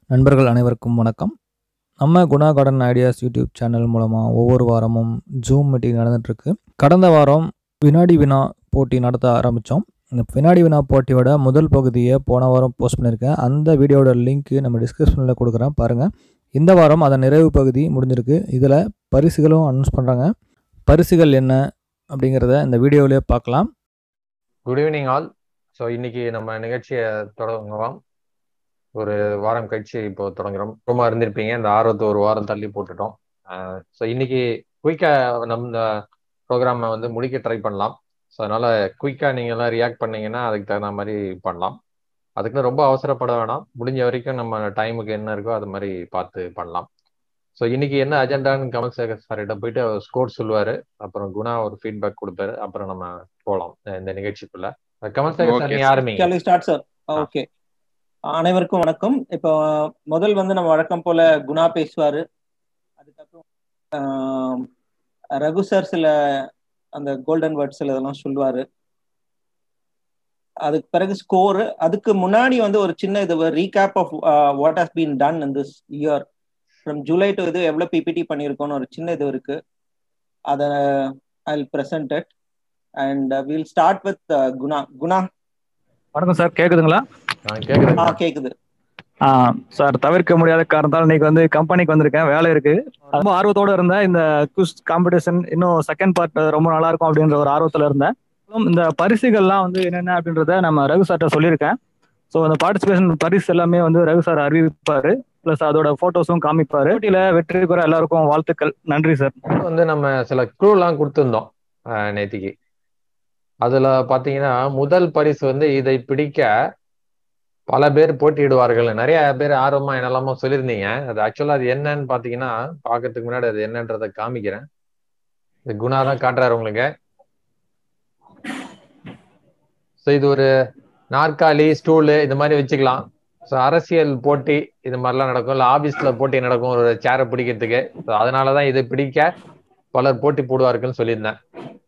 நண்பர்கள் அனைவருக்கும் வணக்கம் நம்ம Guna garden ideas YouTube channel மூலமாக ஒவ்வொரு வாரமும் ஜூம் மீட்டிங் நடந்துட்டுருக்கு கடந்த வாரம் வினாடி வினா போட்டி நடத்த ஆரம்பித்தோம் இந்த வினாடி வினா போட்டியோட முதல் பகுதியை போன வாரம் போஸ்ட் பண்ணியிருக்கேன் அந்த வீடியோட லிங்க்கு நம்ம டிஸ்கிரிப்ஷனில் கொடுக்குறேன் பாருங்கள் இந்த வாரம் அதன் நிறைவு பகுதி முடிஞ்சிருக்கு இதில் பரிசுகளும் அனௌன்ஸ் பண்ணுறாங்க பரிசுகள் என்ன அப்படிங்கிறத இந்த வீடியோவிலே பார்க்கலாம் குட் ஈவினிங் ஆல் ஸோ இன்னைக்கு நம்ம நிகழ்ச்சியை தொடங்குவோம் ஒரு வாரம் கழிச்சு இப்போ தொடங்குறோம் ரொம்ப இருந்திருப்பீங்க இந்த ஆர்வத்தை ஒரு வாரம் தள்ளி போட்டுட்டோம் ஸோ இன்னைக்கு குயிக்கா நம்ம இந்த ப்ரோக்ராமை வந்து முடிக்க ட்ரை பண்ணலாம் ஸோ அதனால குயிக்கா நீங்க எல்லாம் ரியாக்ட் பண்ணீங்கன்னா அதுக்கு தகுந்த மாதிரி பண்ணலாம் அதுக்குன்னு ரொம்ப அவசரப்பட வேணாம் முடிஞ்ச வரைக்கும் நம்ம டைமுக்கு என்ன இருக்கோ அது மாதிரி பார்த்து பண்ணலாம் ஸோ இன்னைக்கு என்ன அஜெண்டான்னு கமல் சேகர் சார்கிட்ட போயிட்டு அவர் ஸ்கோர் சொல்லுவாரு அப்புறம் குணா ஒரு ஃபீட்பேக் கொடுப்பாரு அப்புறம் நம்ம போகலாம் இந்த நிகழ்ச்சிக்குள்ள கமல் சேகர் சார் நீங்க ஆரம்பிங்க கேன் ஸ்டார்ட் சார் ஓகே அனைவருக்கும் வணக்கம் இப்போ முதல் வந்து நம்ம வழக்கம் போல குணா பேசுவாரு அதுக்கப்புறம் ரகு சார் சில அந்த கோல்டன் வேர்ட்ஸ் இதெல்லாம் சொல்லுவாரு அதுக்கு பிறகு ஸ்கோர் அதுக்கு முன்னாடி வந்து ஒரு சின்ன இது recap of what has been done in this year from July to இது எவ்வளோ பிபிடி பண்ணியிருக்கோன்னு ஒரு சின்ன இது இருக்கு அதை I present it and will start with Guna Guna வணக்கம் சார் கேக்குதுங்களா ஆ கேக்குது சார் தவிர்க்க முடியாத காரணத்தால் இன்னைக்கு வந்து கம்பெனிக்கு வந்திருக்கேன் வேலை இருக்கு ரொம்ப ஆர்வத்தோட இருந்தேன் இந்த குஸ் காம்படிஷன் இன்னும் செகண்ட் பார்ட் ரொம்ப நல்லா இருக்கும் அப்படின்ற ஒரு ஆர்வத்துல இருந்தேன் இந்த பரிசுகள்லாம் வந்து என்னென்ன அப்படின்றத நம்ம ரகு சார்ட்ட சொல்லியிருக்கேன் ஸோ அந்த பார்ட்டிசிபேஷன் பரிசு எல்லாமே வந்து ரகு சார் அறிவிப்பாரு பிளஸ் அதோட போட்டோஸும் காமிப்பாரு போட்டியில வெற்றி பெற எல்லாருக்கும் வாழ்த்துக்கள் நன்றி சார் வந்து நம்ம சில க்ளூ எல்லாம் கொடுத்துருந்தோம் நேத்திக்கு அதுல பாத்தீங்கன்னா முதல் பரிசு வந்து இதை பிடிக்க பல பேர் போட்டியிடுவார்கள் நிறைய பேர் ஆர்வமா என்னெல்லாமோ சொல்லியிருந்தீங்க அது ஆக்சுவலா அது என்னன்னு பாத்தீங்கன்னா பாக்கிறதுக்கு முன்னாடி அது என்னன்றத காமிக்கிறேன் இது குணா தான் காட்டுறாரு உங்களுக்கு ஸோ இது ஒரு நாற்காலி ஸ்டூலு இது மாதிரி வச்சுக்கலாம் ஸோ அரசியல் போட்டி இது மாதிரிலாம் நடக்கும் இல்லை ஆபீஸ்ல போட்டி நடக்கும் ஒரு சேரை பிடிக்கிறதுக்கு ஸோ அதனாலதான் இதை பிடிக்க பலர் போட்டி போடுவார்கள்னு சொல்லியிருந்தேன்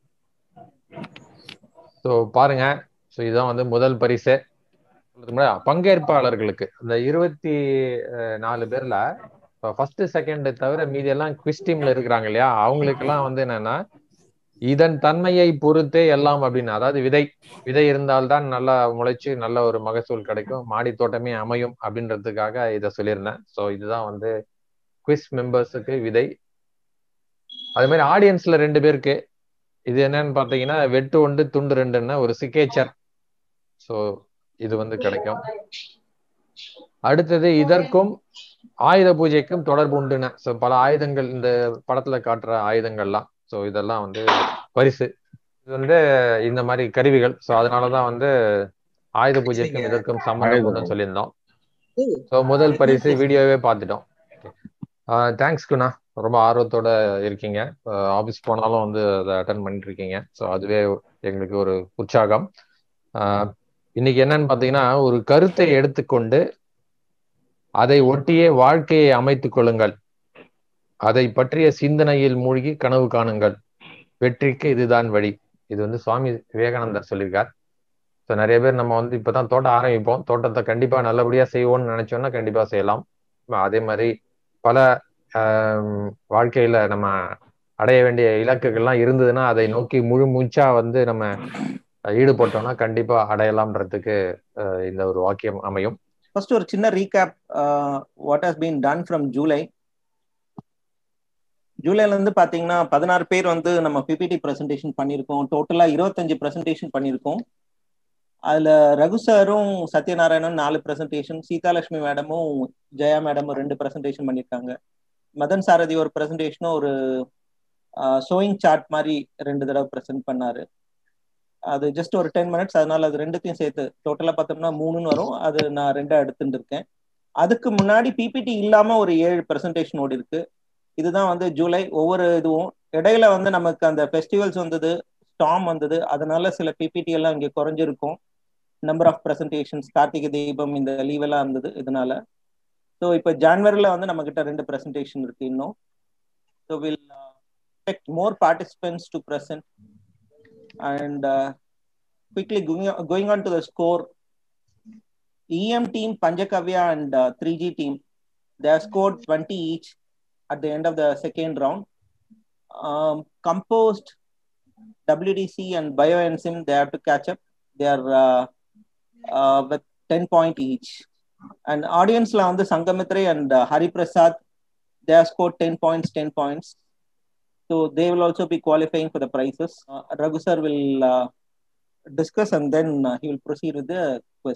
ஸோ பாருங்க ஸோ இதுதான் வந்து முதல் பரிசு பங்கேற்பாளர்களுக்கு இந்த இருபத்தி நாலு பேர்ல ஃபர்ஸ்ட் செகண்ட் தவிர மீதி எல்லாம் குவிஸ் டீம்ல இருக்கிறாங்க இல்லையா அவங்களுக்கு எல்லாம் வந்து என்னன்னா இதன் தன்மையை பொறுத்தே எல்லாம் அப்படின்னு அதாவது விதை விதை இருந்தால்தான் நல்லா முளைச்சு நல்ல ஒரு மகசூல் கிடைக்கும் மாடி தோட்டமே அமையும் அப்படின்றதுக்காக இதை சொல்லியிருந்தேன் ஸோ இதுதான் வந்து குவிஸ் மெம்பர்ஸுக்கு விதை அது மாதிரி ஆடியன்ஸ்ல ரெண்டு பேருக்கு இது என்னன்னு பாத்தீங்கன்னா வெட்டு ஒன்று துண்டு ரெண்டுன்னு ஒரு சிக்கேச்சர் ஸோ இது வந்து கிடைக்கும் அடுத்தது இதற்கும் ஆயுத பூஜைக்கும் தொடர்பு உண்டுன ஸோ பல ஆயுதங்கள் இந்த படத்துல காட்டுற ஆயுதங்கள்லாம் ஸோ இதெல்லாம் வந்து பரிசு இது வந்து இந்த மாதிரி கருவிகள் ஸோ அதனாலதான் வந்து ஆயுத பூஜைக்கும் இதற்கும் சம்மந்தம் சொல்லியிருந்தோம் ஸோ முதல் பரிசு வீடியோவே பார்த்துட்டோம் தேங்க்ஸ் குணா ரொம்ப ஆர்வத்தோட இருக்கீங்க ஆஃபீஸ் போனாலும் வந்து அதை அட்டன் பண்ணிட்டு இருக்கீங்க ஸோ அதுவே எங்களுக்கு ஒரு உற்சாகம் இன்னைக்கு என்னன்னு பாத்தீங்கன்னா ஒரு கருத்தை எடுத்துக்கொண்டு அதை ஒட்டியே வாழ்க்கையை அமைத்துக் கொள்ளுங்கள் அதை பற்றிய சிந்தனையில் மூழ்கி கனவு காணுங்கள் வெற்றிக்கு இதுதான் வழி இது வந்து சுவாமி விவேகானந்தர் சொல்லியிருக்கார் ஸோ நிறைய பேர் நம்ம வந்து இப்பதான் தோட்டம் ஆரம்பிப்போம் தோட்டத்தை கண்டிப்பா நல்லபடியா செய்வோம்னு நினைச்சோம்னா கண்டிப்பா செய்யலாம் அதே மாதிரி பல வாழ்க்கையில நம்ம அடைய வேண்டிய இலக்குகள்லாம் இருந்ததுன்னா அதை நோக்கி முழு மூச்சா வந்து நம்ம ஈடுபட்டோம்னா கண்டிப்பா அடையலாம்ன்றதுக்கு இந்த ஒரு வாக்கியம் அமையும் ஃபர்ஸ்ட் ஒரு சின்ன recap what has been done from July ஜூலைல இருந்து பாத்தீங்கன்னா பதினாறு பேர் வந்து நம்ம பிபிடி பிரசன்டேஷன் பண்ணியிருக்கோம் டோட்டலா இருபத்தஞ்சு பிரசன்டேஷன் பண்ணியிருக்கோம் அதுல ரகு சாரும் சத்யநாராயணன் நாலு பிரசன்டேஷன் சீதாலட்சுமி மேடமும் ஜெயா மேடமும் ரெண்டு பிரசன்டேஷன் பண்ணியிருக்காங்க மதன் சாரதி ஒரு பிரசன்டேஷனும் ஒரு ஷோயிங் சார்ட் மாதிரி ரெண்டு தடவை ப்ரெசென்ட் பண்ணாரு அது ஜஸ்ட் ஒரு டென் மினிட்ஸ் அதனால அது ரெண்டுத்தையும் சேர்த்து டோட்டலா பார்த்தோம்னா மூணுன்னு வரும் அது நான் ரெண்டா எடுத்துட்டு இருக்கேன் அதுக்கு முன்னாடி பிபிடி இல்லாம ஒரு ஏழு பிரசன்டேஷன் ஓடி இருக்கு இதுதான் வந்து ஜூலை ஒவ்வொரு இதுவும் இடையில வந்து நமக்கு அந்த ஃபெஸ்டிவல்ஸ் வந்தது ஸ்டாம் வந்தது அதனால சில பிபிடி எல்லாம் இங்கே குறைஞ்சிருக்கும் number of presentations Karthigai Deepam இந்த லீவ் எல்லாம் இருந்தது இதனால ஸோ இப்போ ஜான்வரியில் வந்து நம்ம கிட்ட ரெண்டு பிரசன்டேஷன் இருக்கு இன்னும் so will expect more participants to present and uh, quickly going, going on to the score em team panjakavya and uh, 3g team they have scored 20 each at the end of the second round. Um, compost, WDC, and bioenzyme they have to catch up. They are uh, uh, with 10 point each. And audience la வந்து Sangamitra and uh, Hari Prasad, they have scored 10 points, 10 points. So they will also be qualifying for the prizes. Uh, Raghu sir will uh, discuss and then uh, he will proceed with the quiz.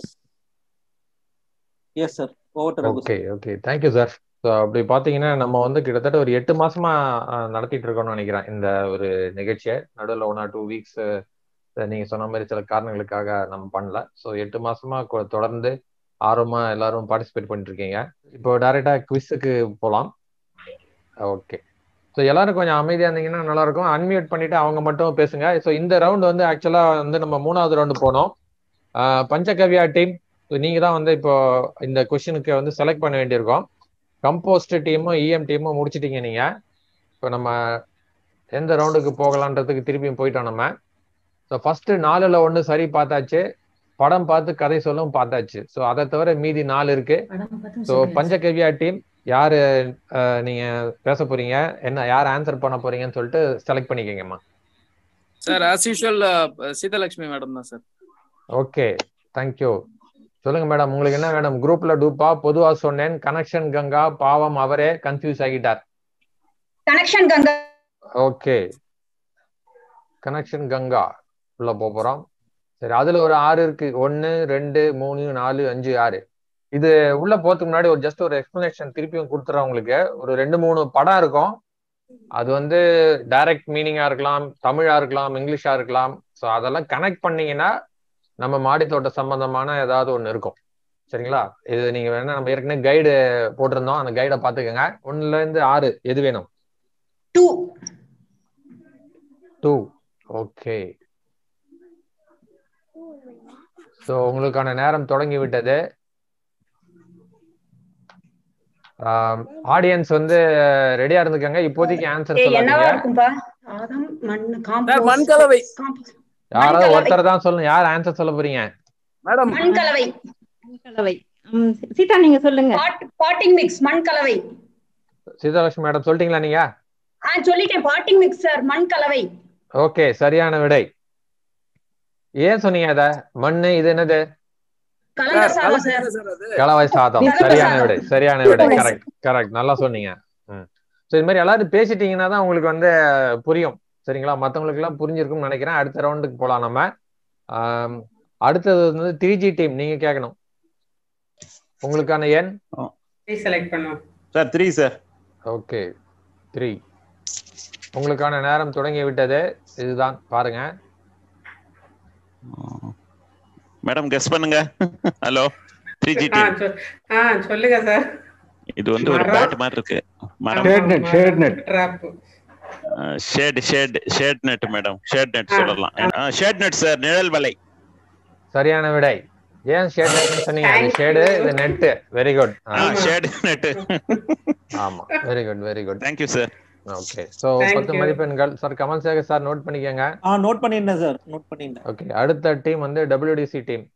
Yes, sir. Over to Raghu. Okay okay thank you sir so அப்படி பார்த்தீங்கன்னா நம்ம வந்து கிட்டத்தட்ட ஒரு எட்டு மாசமா அஹ், நடத்திட்டு இருக்கோம்னு நினைக்கிறேன் இந்த ஒரு நிகழ்ச்சியை நடுவில் ஒன் ஆர் டூ வீக்ஸ் நீங்க சொன்ன மாதிரி சில காரணங்களுக்காக நம்ம பண்ணல ஸோ எட்டு மாசமா கொ- தொடர்ந்து ஆர்வமா எல்லாரும் பார்ட்டிசிபேட் பண்ணிட்டு இருக்கீங்க இப்போ டைரக்டா குவிஸுக்கு போகலாம் ஓகே ஸோ எல்லாரும் கொஞ்சம் அமைதியா இருந்தீங்கன்னா நல்லா இருக்கும் அன்மியூட் பண்ணிட்டு அவங்க மட்டும் பேசுங்க ஸோ இந்த ரவுண்ட் வந்து ஆக்சுவலா வந்து நம்ம மூணாவது ரவுண்டு போனோம் ஆஹ் பஞ்சகவ்யா டீம் நீங்க தான் வந்து இப்போ இந்த கொஸ்டினுக்கு வந்து செலக்ட் பண்ண வேண்டியிருக்கோம் கம்போஸ்ட் டீமும் இஎம் டீமும் முடிச்சிட்டீங்க நீங்க இப்போ நம்ம எந்த ரவுண்டுக்கு போகலான்றதுக்கு திருப்பியும் போயிட்டோம் நம்ம ஸோ ஃபர்ஸ்ட் நாலுல ஒன்று சரி பார்த்தாச்சு படம் பார்த்து கதை சொல்லும் பார்த்தாச்சு ஸோ அதை தவிர மீதி நாலு இருக்கு ஸோ பஞ்சகவ்யா டீம் யாரு அஹ், நீங்க பேச போறீங்க என்ன யார் ஆன்சர் பண்ண போறீங்கன்னு சொல்லிட்டு செலக்ட் பண்ணிக்கங்கம்மா sir as usual Seethalakshmi madam தான் சார் ஓகே தேங்க்யூ சொல்லுங்க மேடம் உங்களுக்கு என்ன மேடம் குரூப்ல டூப்பா பொதுவா சொன்னேன் கனெக்ஷன் கங்கா பாவம் அவரே கன்ஃபியூஸ் ஆகிட்டார் connection Ganga okay connection Ganga உள்ள போக போறோம் சரி அதுல ஒரு ஆறு இருக்கு ஒன்னு ரெண்டு மூணு நாலு அஞ்சு ஆறு இது உள்ள போறதுக்கு முன்னாடி ஒரு ஜஸ்ட் ஒரு எக்ஸ்பிளனேஷன் திருப்பியும் கொடுத்துறேன் உங்களுக்கு ஒரு ரெண்டு மூணு படம் இருக்கும் அது வந்து டைரக்ட் மீனிங்கா இருக்கலாம் தமிழா இருக்கலாம் இங்கிலீஷா இருக்கலாம் ஸோ அதெல்லாம் கனெக்ட் பண்ணீங்கன்னா நம்ம மாடி தோட்ட சம்பந்தமான ஏதாவது ஒன்று இருக்கும் சரிங்களா இது நீங்க வேணா நம்ம ஏற்கனவே கைடு போட்டிருந்தோம் அந்த கைடை பார்த்துக்கோங்க ஒன்னுல இருந்து ஆறு எது வேணும் டூ டூ ஓகே ஸோ உங்களுக்கான நேரம் தொடங்கி விட்டது ஆடியன்ஸ் வந்து ரெடியா இருந்துக்கங்க இப்போதைக்கு ஆன்சர் ஏய், என்னவா சொல்லாதீங்க இருக்கும்பா ஆதம் மண் சார் காம்போஸ்ட் மண்கலவை காம்போஸ்ட் யாராவது மண்கலவை. ஒருத்தர் தான் சொல்லணும் யார் ஆன்சர் சொல்ல போறீங்க மேடம் மண் கலவை கலவை ம், சீதா நீங்க சொல்லுங்க பாட்டிங் மிக்ஸ் மண் கலவை சீதாலட்சுமி மேடம் சொல்லிட்டீங்களா நீங்க ஆ சொல்லிட்டேன் பாட்டிங் மிக்ஸ் சார் மண் கலவை ஓகே சரியான விடை ஏன் சொன்னீங்க அத மண்ணு இது என்னது கலந்த சாதம் சார் சார் அது கலவை சாதம் கலவை சரியான சாதம். விடை சரியான விடை கரெக்ட் கரெக்ட் நல்லா சொன்னீங்க ம் ஸோ இது மாதிரி எல்லாரும் பேசிட்டீங்கன்னா தான் உங்களுக்கு வந்து புரியும் சரிங்களா மற்றவங்களுக்கு எல்லாம் புரிஞ்சிருக்கும்னு நினைக்கிறேன் அடுத்த ரவுண்டுக்கு போலாம் நம்ம ஆம், அடுத்தது வந்து த்ரீ ஜி டீம் நீங்க கேட்கணும் உங்களுக்கான எண் செலக்ட் பண்ணுவோம் sir three sir okay three உங்களுக்கான நேரம் தொடங்கி விட்டது இதுதான் பாருங்க மேடம் கெஸ் பண்ணுங்க ஹலோ த்ரீ ஜி ஆ சொ- ஆ சொல்லுங்க சார் இது வந்து ஒரு மரம். பேட் மாதிரி இருக்கு மரம் shade net shade net drop shade shade shade net madam shade net ஆ. சொல்லலாம் ஷேட் நெட் சார் நிழல் வலை சரியான விடை ஏன் ஷேடு சொன்னீங்க அது Thank ஷேடு you. இது நெட்டு வெரி குட் ஆமா. ஷேட் நெட் ஆமா very good very good thank you sir okay so Thank பத்து you. மதிப்பெண்கள் sir Kamal Sekar sir note பண்ணிக்கங்க ஆ நோட் பண்ணிருந்தேன் சார் நோட் பண்ணிருந்தேன் ஓகே அடுத்த டீம் வந்து டபிள்யூடிசி டீம்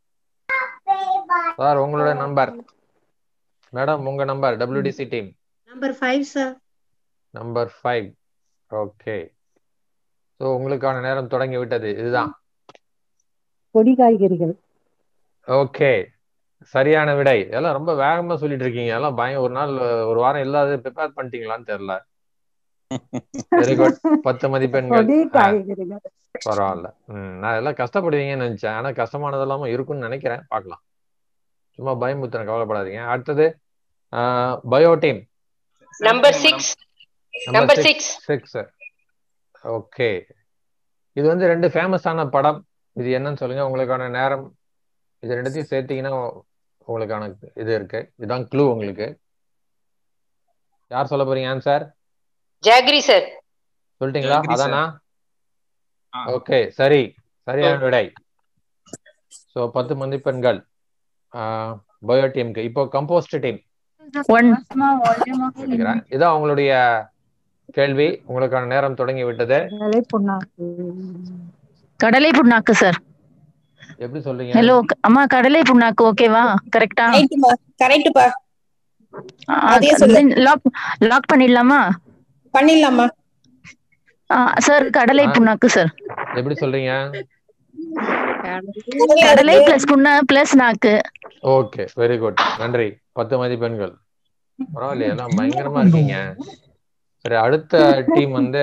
சார் உங்களோட நம்பர் மேடம் உங்க number WTC team number five sir number five okay so உங்களுக்கான நேரம் தொடங்கி விட்டது இதுதான் கொடி காய்கறிகள் ஓகே சரியான விடை எல்லாம் ரொம்ப வேகமா சொல்லிட்டு இருக்கீங்க எல்லாம் பயம் ஒரு நாள் ஒரு வாரம் இல்லாத ப்ரிப்பேர் பண்ணிட்டீங்களான்னு தெரியல வெரி குட் பத்து மதிப்பெண்கள் கொடி ஆ, காய்கறிகள் பரவாயில்ல ம் நான் எல்லாம் கஷ்டப்படுவீங்கன்னு நினைச்சேன் ஆனா கஷ்டமானது இல்லாம இருக்கும்னு நினைக்கிறேன் பார்க்கலாம் சும்மா பயமுத்துறேன் கவலைப்படாதீங்க அடுத்தது bio team number six number six six okay இது வந்து ரெண்டு ஃபேமஸான படம் இது என்னன்னு சொல்லுங்க உங்களுக்கான நேரம் இது ரெண்டுத்தையும் சேர்த்தீங்கன்னா உங்களுக்கான இது இருக்கு இதுதான் க்ளூ உங்களுக்கு யார் சொல்ல போறீங்க ஆன்சர் ஜாகிரி சார் சொல்லிட்டீங்களா Agree, sir. அதானா ஆ. ஓகே சரி சரியான விடை ஸோ பத்து மதிப்பெண்கள் பயோ டீமுக்கு இப்போ கம்போஸ்ட் டீம் ஒன் சொல்லிக்கிறேன் இதான் உங்களுடைய கேள்வி உங்களுக்கான நேரம் தொடங்கி விட்டது கடலை புண்ணாக்கு கடலை புண்ணாக்கு சார் எப்படி சொல்றீங்க ஹலோ அம்மா கடலை புண்ணாக்கு ஓகேவா கரெக்டா கரெக்ட்டுப்பா கரெக்ட்டுப்பா அதையே சொல்லு. லாக் லாக் பண்ணிடலாமா பண்ணிடலாமா சார் கடலை ஆ. புண்ணாக்கு சார் எப்படி சொல்றீங்க கடலை பிளஸ் புண்ணா பிளஸ் நாக்கு ஓகே வெரி குட் நன்றி பத்து மதிப்பெண்கள் பரவாயில்லையே எல்லாம் பயங்கரமா இருக்கீங்க சரி அடுத்த டீம் வந்து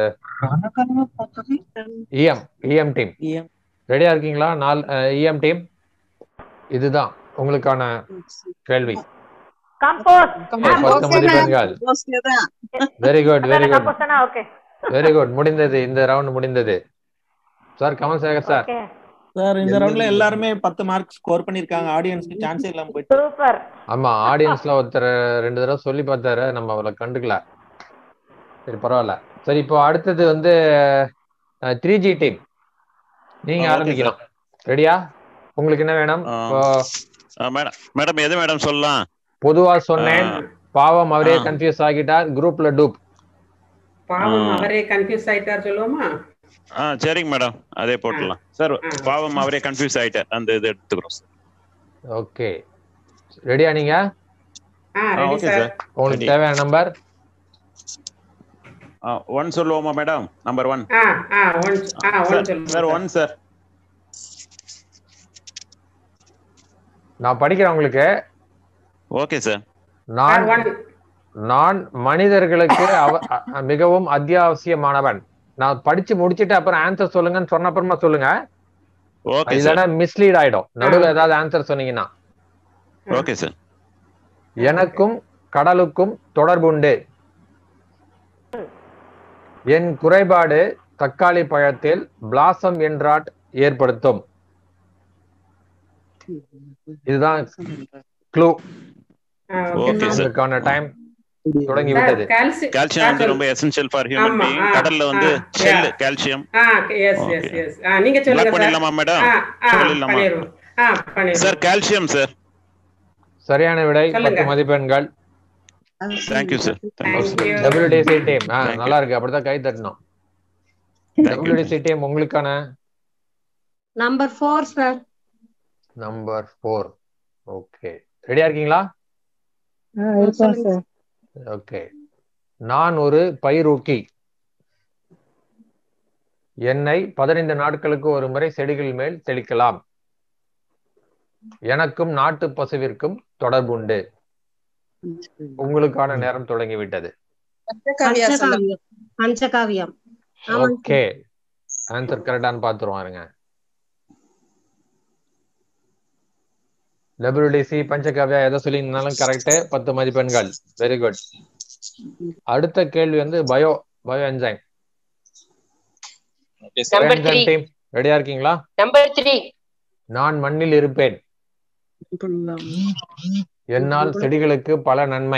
இஎம் இஎம் டீம் ரெடியா இருக்கீங்களா நாலு இஎம் டீம் இதுதான் உங்களுக்கான கேள்வி Okay, பத்து மதிப்பெண்கள் very good very good very good முடிந்தது இந்த ரவுண்ட் முடிந்தது sir Kamal Sekar sir sir இந்த ரவுண்ட்ல எல்லாருமே பத்து மார்க் ஸ்கோர் பண்ணிருக்காங்க ஆடியன்ஸ்க்கு சான்ஸே இல்லாம போயிட்டு சூப்பர் ஆமா ஆடியன்ஸ்ல ஒருத்தர் ரெண்டு தடவை சொல்லி பார்த்தாரு நம்ம அவளை கண்டுக்கல சரி பரவாயில்ல சரி இப்போ அடுத்தது வந்து த்ரீ ஜி டீம் நீங்க ஆ, okay, ஆரம்பிக்கலாம் ரெடியா உங்களுக்கு என்ன வேணும் இப்போ மேடம் மேடம் எது மேடம் சொல்லலாம் பொதுவா சொன்னேன் ஆ. பாவம் அவரே ஆ. கன்ஃபியூஸ் ஆகிட்டார் குரூப்ல டூப் பாவம் ஆ. அவரே கன்ஃபியூஸ் ஆயிட்டார் சொல்லுவோமா ஆ சரிங்க மேடம் அதே போட்டுடலாம் சார் பாவம் அவரே கன்ஃபியூஸ் ஆயிட்டார் அந்த இது எடுத்துக்கிறோம் சார் ஓகே ரெடியா நீங்க ஆ ரெடி ஓகே சார் சார் உங்களுக்கு தேவையான நம்பர் ஒன் சொல்லுவோமா மேடம் நம்பர் ஒன் ஆ ஆ ஒன் ஆ ஒன் சார் சொல்லுங்க சார் ஒன் சார் நான் படிக்கிறேன் உங்களுக்கு ஓகே சார் நான் ஒன் நான் மனிதர்களுக்கு அவ அ- மிகவும் அத்தியாவசியமானவன் நான் படிச்சு முடிச்சிட்டு அப்புறம் ஆன்சர் சொல்லுங்கன்னு சொன்ன அப்புறமா சொல்லுங்க ஓகே சார் இல்லைன்னா மிஸ்லீட் ஆயிடும் நடுவுல ஏதாவது ஆன்சர் சொன்னீங்கன்னா ஓகே சார் எனக்கும் கடலுக்கும் தொடர்புண்டு என் குறைபாடு தக்காளி பழத்தில் பிளாசம் என்றாட் ஏற்படுத்தும் இதுதான் க்ளூ ஓகே சார் உங்களுக்கான டைம் தொடங்கி விட்டது கால்சியம் வந்து ரொம்ப எசென்ஷியல் ஃபார் ஹியூமன் ஆமா, பீயிங் ஆ, கடல்ல வந்து ஆ, ஷெல் yeah. கால்சியம் ஆ எஸ் எஸ் எஸ் ஆ நீங்க சொல்லுங்க Lock சார் பண்ணிடலாமா மேடம் ஆ ஆ சொல்லிடலாமா பண்ணிடுவோம் ஆ பண்ணிடுவோம் சார் கால்சியம் சார் சரியான விடை சொல்லுங்க. பத்து மதிப்பெண்கள் thank you sir Thank you. WTC team Thank you. நல்லா இருக்கு அப்படிதான் கை தட்டணும் டபிள்யூடிசி டீம் உங்களுக்கான number four sir number four okay ரெடியா இருக்கீங்களா இருக்கோம் சார் ஓகே நான் ஒரு பயிரூக்கி என்னை பதினைந்து நாட்களுக்கு ஒரு முறை செடிகள் மேல் தெளிக்கலாம் எனக்கும் நாட்டு பசுவிற்கும் தொடர்புண்டு உங்களுக்கான நேரம் தொடங்கிவிட்டது பஞ்சகாவியம் பஞ்சகாவியம் ஆமாங்க ஓகே ஆன்சர் கரெக்டான்னு பார்த்துருவோம் இருங்க டபிள்யூடிசி பஞ்சகாவியா எதை சொல்லியிருந்தாலும் கரெக்ட் பத்து மதிப்பெண்கள் வெரி குட் அடுத்த கேள்வி வந்து bio bio enzyme Number three. Team ரெடியா இருக்கீங்களா நம்பர் த்ரீ நான் மண்ணில் இருப்பேன் என்னால் செடிகளுக்கு பல நன்மை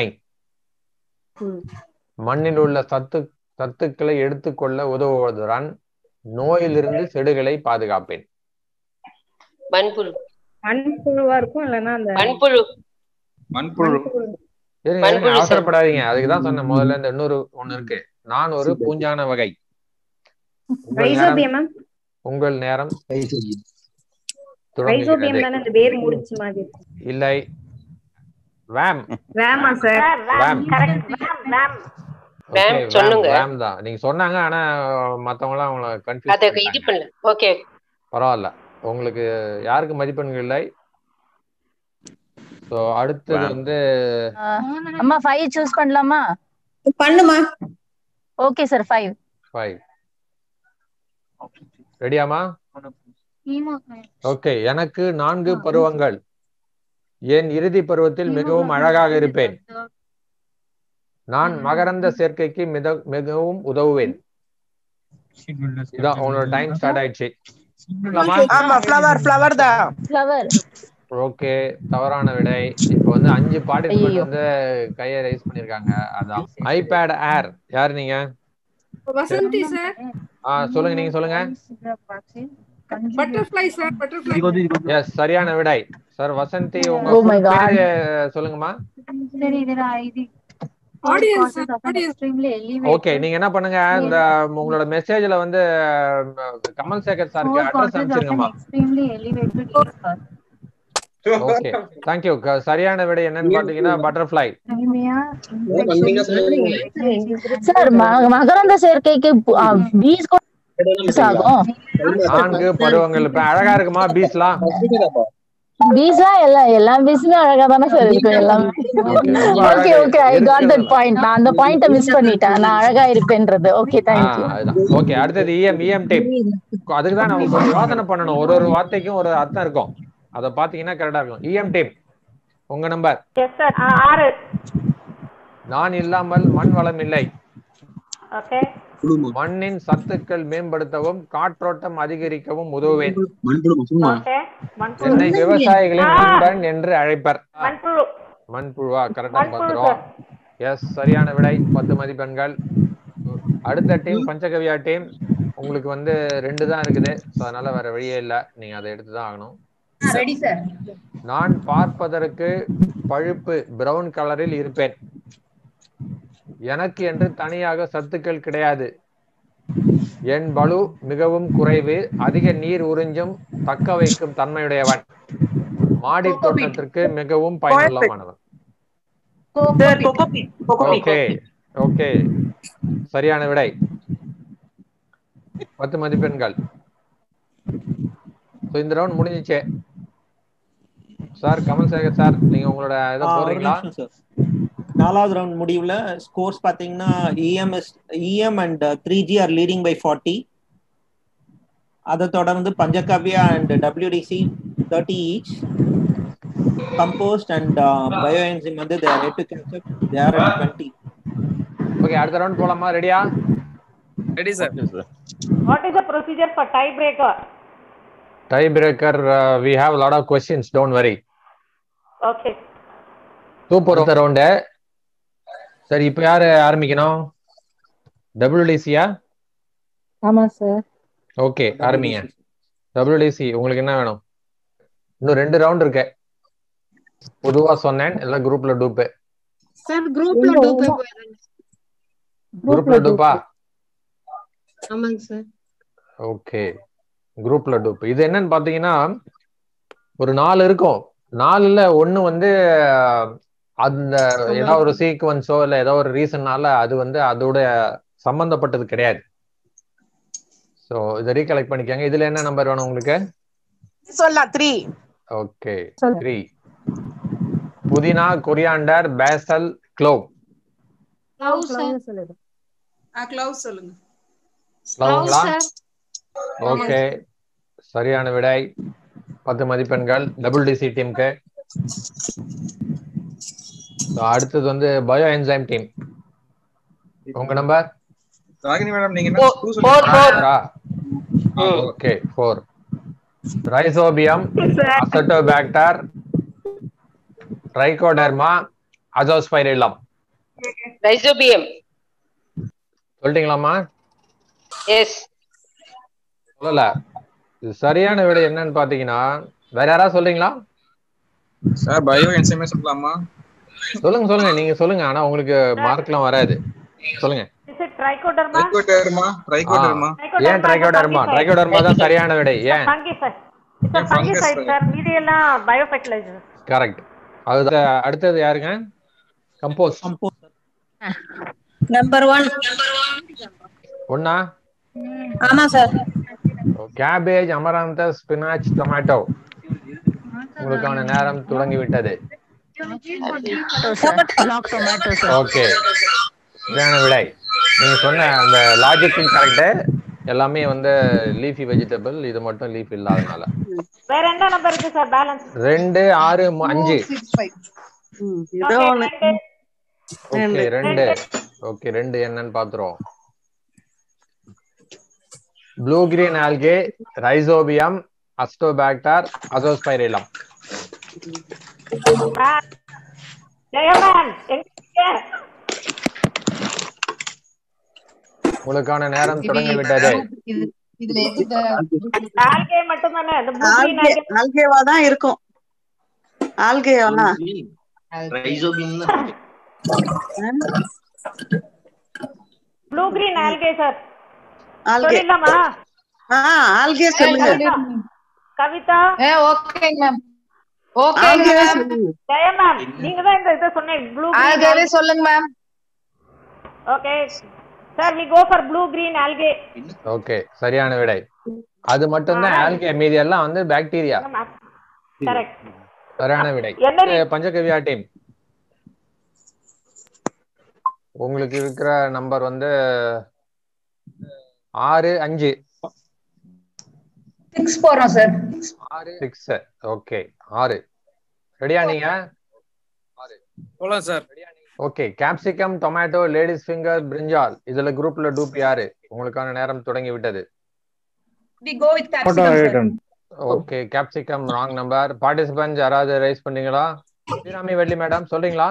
மண்ணில் உள்ள சத்து சத்துக்களை எடுத்துக்கொள்ள உதவுவதுடன் நோயிலிருந்து செடிகளை பாதுகாப்பேன் மண்புழு மண்புழுவா இருக்கும் இல்லைன்னா அந்த மண்புழு மண்புழு இருங்க, இருங்க, மண்புழு சார். அவசரப்படாதீங்க அதுக்குதான் சொன்னேன் முதல்ல இந்த இன்னொரு ஒண்ணு இருக்கு நான் ஒரு பூஞ்சான வகை உங்கள் நேரம் ரைசோபியம் மேம் உங்கள் நேரம் ரைசோபியம் தொடங்குகிறது தானே இந்த வேர் முடிச்ச மாதிரி இருக்கும் இல்லை வேம் வேமா சார் வேம் Ma'am, சொல்லுங்க. வேம் தான் நீங்க சொன்னாங்க ஆனா மத்தவங்க எல்லாம் அவங்கள அதை கன்ஃபியூஸ் இது பண்ணல ஓகே பரவாயில்ல உங்களுக்கு யாருக்கு மதிப்பெண்கள் இல்லை சோ அடுத்தது Wow. வந்து அம்மா ஃபைவ் சூஸ் பண்ணலாமா பண்ணுமா ஓகே சார் ஃபைவ் ஃபைவ் ரெடியாமா ஓகே எனக்கு நான்கு பருவங்கள் என் இறுதி பருவத்தில் மிகவும் அழகாக இருப்பேன் நான் மகரந்த சேர்க்கைக்கு மித மிகவும் உதவுவேன் இதான் உங்களோட டைம் ஸ்டார்ட் ஆயிடுச்சு ஆமா ஃப்ளவர் ஃப்ளவர் தான் ஃப்ளவர் ஓகே தவறான விடை இப்போ வந்து அஞ்சு பார்ட்டிசிபென்ட் ஐயையோ. வந்து கையை ரைஸ் பண்ணிருக்காங்க அதான் ஐபேட் ஏர் யார் நீங்க வசந்தி சார் ஆ சொல்லுங்க நீங்க சொல்லுங்க பட்டர்ஃப்ளை சார் பட்டர்ஃப்ளை எஸ் சரியான விடை சார் வசந்தி உங்க Oh my full God. பேரு சொல்லுங்கம்மா ஆடியன்ஸ் ஆடியன்ஸ் ஓகே நீங்க என்ன பண்ணுங்க இந்த உங்களோட மெசேஜ்ல வந்து அஹ், கமல் சேகர் சாருக்கு அட்ரஸ் அனுப்பிச்சிருங்கம்மா ஓகே தேங்க்யூ சரியான விடை என்னன்னு பாத்தீங்கன்னா பட்டர்ஃப்ளை சார் ம- மகரந்த சேர்க்கைக்கு பீஸ் ஆகும் நான்கு பருவங்கள் இப்ப அழகா இருக்குமா பீஸ்லாம் பீஸ்லாம் எல்லாம் எல்லா பீஸுமே அழகா தானே சார் இருக்கும் எல்லாமே okay okay I got that point நான் அந்த பாயிண்ட மிஸ் பண்ணிட்டேன் நான் அழகா இருப்பேன்றது ஓகே தேங்க்யூ ஓகே அடுத்தது இஎம் இஎம் டேப் அதுக்கு தான் நம்ம கொஞ்சம் யோசனை பண்ணணும் ஒரு ஒரு வார்த்தைக்கும் ஒரு அர்த்தம் இருக்கும் அதை பாத்தீங்கன்னா கரெக்டா இருக்கும் இஎம் டேப் உங்க நம்பர் எஸ் சார் ஆறு நான் இல்லாமல் மண் வளம் இல்லை ஓகே மண்ணின் சத்துக்கள் மேம்படுத்தவும் காற்றோட்டம் அதிகரிக்கவும் உதவுவேன் ஓகே மண்புழு என்னை விவசாயிகளின் நண்பன் என்று அழைப்பர் மண்புழு மண்புழுவா கரெக்டா மண்புழு பாத்துறோம் எஸ் சரியான விடை பத்து மதிப்பெண்கள் அடுத்த டீம் பஞ்சகவியா டீம் உங்களுக்கு வந்து ரெண்டு தான் இருக்குது ஸோ அதனால வேற வழியே இல்லை நீங்க அதை எடுத்து தான் ஆகணும் ரெடி சார் நான் பார்ப்பதற்கு பழுப்பு பிரவுன் கலரில் இருப்பேன் எனக்கு என்று தனியாக சத்துக்கள் கிடையாது என் பலு மிகவும் குறைவு அதிக நீர் உறிஞ்சும் தக்க வைக்கும் தன்மையுடையவன் மாடி தோட்டத்திற்கு மிகவும் பயனுள்ளமானவன் ஓகே ஓகே சரியான விடை பத்து மதிப்பெண்கள் So, இந்த ரவுண்ட் முடிஞ்சிச்சே சார் கமல் சேகர் சார் நீங்க உங்களோட இதை ஆ, ஒரு போடுறீங்களா நிமிஷம் சார் நாலாவது ரவுண்ட் முடிவுல ஸ்கோர்ஸ் பாத்தீங்கன்னா EMS EM and three G are leading by forty அதை தொடர்ந்து Panchagavya and WTC thirty each compost and bio enzyme வந்து they are yet to catch up. They are at 20 okay அடுத்த ரவுண்ட் போலாமா ready ready sir what is the procedure for tie breaker tie breaker we have lot of questions don't worry okay super அடுத்த round சரி இப்போ யாரு ஆரம்பிக்கணும் டபிள்யூடிசியா ஆமா sir okay ஆரம்பிங்க டபிள்யூடிசி உங்களுக்கு என்ன வேணும் இன்னும் ரெண்டு ரவுண்ட் இருக்கு பொதுவா சொன்னேன் எல்லாம் குரூப்ல டூப்பு சார் குரூப்ல டூபே குரூப்ல டூப்பா ஆமாங்க சார் ஓகே குரூப்ல டூப் இது என்னன்னு பாத்தீங்கன்னா ஒரு நாலு இருக்கும் நாலுல ஒண்ணு வந்து அஹ், அந்த ஏதாவது ஒரு சீக்வன்ஸோ இல்ல ஏதோ ஒரு ரீசன்னால அது வந்து அதோட சம்பந்தப்பட்டது கிடையாது சோ இதை ரீகலெக்ட் பண்ணிக்கோங்க இதுல என்ன நம்பர் வேணும் உங்களுக்கு சொல்லலாம் த்ரீ ஓகே த்ரீ புதினா கொரியாண்டர் பேசல் க்ளோவ் க்ளவுஸ் சொல்லுங்க லவங்களா ஓகே சரியான விடை பத்து மதிப்பெண்கள் டபுள் டிசி டீமுக்கு அடுத்தது வந்து பயோ என்சைம் டீம் உங்க நம்பர் ராகினி மேடம் நீங்க என்ன two சொல்லுங்க. Okay four rhizobium azotobacter trichoderma azospirillum rhizobium சொல்லிட்டீங்களாமா எஸ் சொல்லல இது சரியான விடை என்னன்னு பாத்தீங்கன்னா வேற யாராவது சொல்றீங்களா சார் பயோ என்சைமே சொல்லலாமா சொல்லுங்க சொல்லுங்க நீங்க சொல்லுங்க ஆனா உங்களுக்கு மார்க்லாம் வராது சொல்லுங்க is it trichoderma trichoderma trichoderma ஏன் ட்ரைகோடர்மா ட்ரைகோடர்மா தான் சரியான விடை ஏன் ஃபங்கிசைட் இட்ஸ் ஃபங்கிசைட் சார் மீதி எல்லாம் பயோ ஃபெர்டிலைசர் கரெக்ட் அது அடுத்தது யாருங்க கம்போஸ் நம்பர் ஒன் ஒன்னா ஆமா sir cabbage amaranth spinach tomato உங்களுக்கான நேரம் தொடங்கி விட்டது ஓகே சரியான விடை நீங்க சொன்ன அந்த லாஜிக்கும் கரெக்ட் எல்லாமே வந்து லீஃபி வெஜிடபிள் இது மட்டும் லீஃப் இல்லாதனால வேற என்ன நம்பர் இருக்கு சார் பேலன்ஸ் ரெண்டு ஆறு மு- அஞ்சு ஏதோ ஒண்ணு ஓகே ரெண்டு ஓகே ரெண்டு என்னன்னு பாத்துருவோம் blue green algae rhizobium azotobacter azospirillum ஜெயமேன் எங்க உங்களுக்கான நேரம் தொடங்கி விட்டது ஆல்கே மட்டும் தானே இந்த ப்ளூ கிரீன் ஆல்கே ஆல்கேவா தான் இருக்கும் ஆல்கேவா blue green algae sir algae சொல்லிடலாமா ஆ ஆல்கே சொல்லுங்க கவிதா ஓகே மேம் ஓகே ஆல்கேவே மேம் சொல்லுங்க ஜெயா மேம் நீங்க தான் இந்த இதை சொன்னீங்க ப்ளூ ஆல்கேவே சொல்லுங்க ma'am okay sir we go for blue green algae okay சரியான விடை அது மட்டும்தான் ஆல்கே மீதி எல்லாம் வந்து பாக்டீரியா கரெக்ட் சரியான விடை என்ன இது பஞ்சகவியா டீம் உங்களுக்கு இருக்கிற நம்பர் வந்து ஆறு அஞ்சு சிக்ஸ் போறோம் சார் ஆறு சிக்ஸ் ஓகே ஆறு ரெடியா நீங்க போலாம் sir okay capsicum tomato ladies finger brinjal இதுல குரூப்ல டூப் யாரு உங்களுக்கான நேரம் தொடங்கி விட்டது we go with capsicum sir okay capsicum wrong number participant யாராவது ரைஸ் பண்ணீங்களா ஸ்ரீராமி வெள்ளி மேடம் சொல்றீங்களா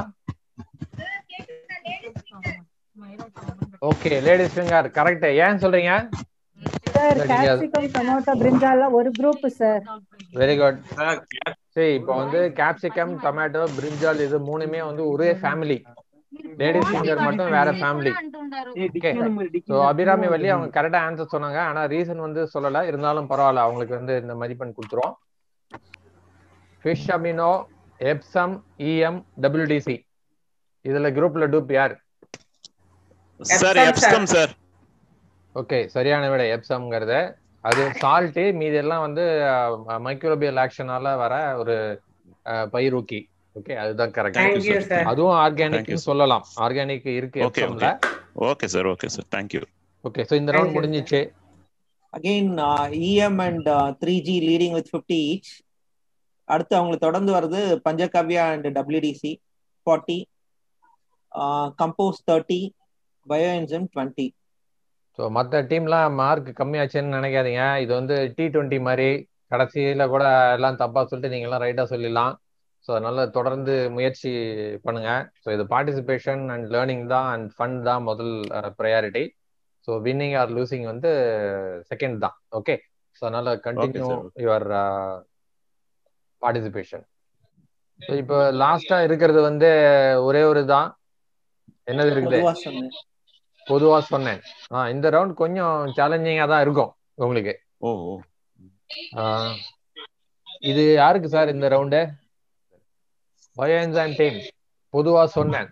ஓகே லேடிஸ் ஃபிங்கர் கரெக்ட் ஏன் சொல்றீங்க சார் இல்ல, நீங்க- கேப்சிகம் டொமேட்டோ பிரிஞ்சால ஒரு குரூப் சார் வெரி குட் சரி இப்போ வந்து கேப்சிகம் டொமேட்டோ பிரிஞ்சால் இது மூணுமே வந்து ஒரே ஃபேமிலி லேடிஸ் ஃபிங்கர் மட்டும் வேற family okay so Abirami Valli அவங்க கரெக்டா ஆன்சர் சொன்னாங்க ஆனா ரீசன் வந்து சொல்லல இருந்தாலும் பரவாயில்ல அவங்களுக்கு வந்து இந்த மதிப்பெண் கொடுத்துருவோம் fish amino epsom EM WTC இதுல குரூப்ல டூப் யார் சார் எப்ஸ்கம் சார் ஓகே சரியான விடை எப்சம்ங்கிறது அது சால்ட்டு மீதி எல்லாம் வந்து மைக்ரோபியல் ஆக்ஷனால வர ஒரு அஹ், பயிரூக்கி ஓகே அதுதான் Thank you, sir. கரெக்ட் அதுவும் Thank ஆர்கானிக் you, sir. சொல்லலாம் ஆர்கானிக் இருக்கு ஓகே எப்சம்ல okay okay sir okay sir thank you okay so இந்த ரவுண்ட் முடிஞ்சிச்சு again EM and three G leading with fifty each அடுத்து அவங்களுக்கு தொடர்ந்து வருது Panchagavya and WTC forty compost thirty bio enzyme twenty so மற்ற டீம்லாம் மார்க் கம்மியாச்சுன்னு நினைக்காதீங்க இது வந்து டி டுவெண்ட்டி மாதிரி கடைசியில கூட எல்லாம் தப்பா சொல்லிட்டு நீங்க எல்லாம் ரைட்டா சொல்லிடலாம் ஸோ அதனால தொடர்ந்து முயற்சி பண்ணுங்க ஸோ இது பார்ட்டிசிபேஷன் அண்ட் லேர்னிங் தான் அண்ட் ஃபன் தான் முதல் priority so winning or losing வந்து செகண்ட் தான் ஓகே ஸோ அதனால continue sir. Your participation so இப்போ லாஸ்டா இருக்கிறது வந்து ஒரே ஒரு தான் என்னது இருக்குது பொதுவா சொன்னேன் பொதுவா சொன்னேன் ஆ இந்த ரவுண்ட் கொஞ்சம் சேலஞ்சிங்கா தான் இருக்கும் உங்களுக்கு ஓ ஆ, இது யாருக்கு சார் இந்த ரவுண்டு பயோஎன்சைம் டீம் பொதுவா சொன்னேன்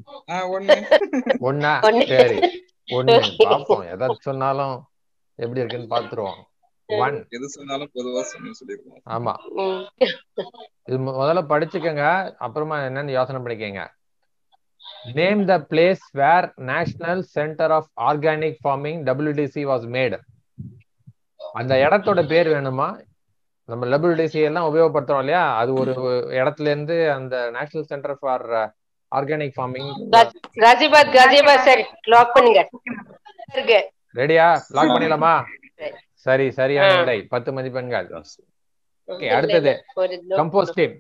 ஒன்னா சரி ஒண்ணு பாப்போம் எதை சொன்னாலும் எப்படி இருக்குன்னு பாத்துருவோம் ஒன் எது சொன்னாலும் பொதுவா சொன்னு சொல்லிருக்கோம் ஆமா இது மு- முதல்ல படிச்சுக்கங்க அப்புறமா என்னன்னு யோசனை பண்ணிக்கங்க name the place where national centre of organic farming WTC was made அந்த இடத்தோட பேர் வேணுமா நம்ம டபிள்யூடிசி எல்லாம் உபயோகப்படுத்துறோம் இல்லையா அது ஒரு இடத்துல இருந்து அந்த national centre for organic farming Ghaziabad Ghaziabad சரி லாக் பண்ணுங்க இருக்கு ரெடியா லாக் பண்ணிடலாமா சரி சரியான விடை பத்து மதிப்பெண்கள் ஓகே அடுத்தது ஒரு இது கம்போஸ்ட் டீம்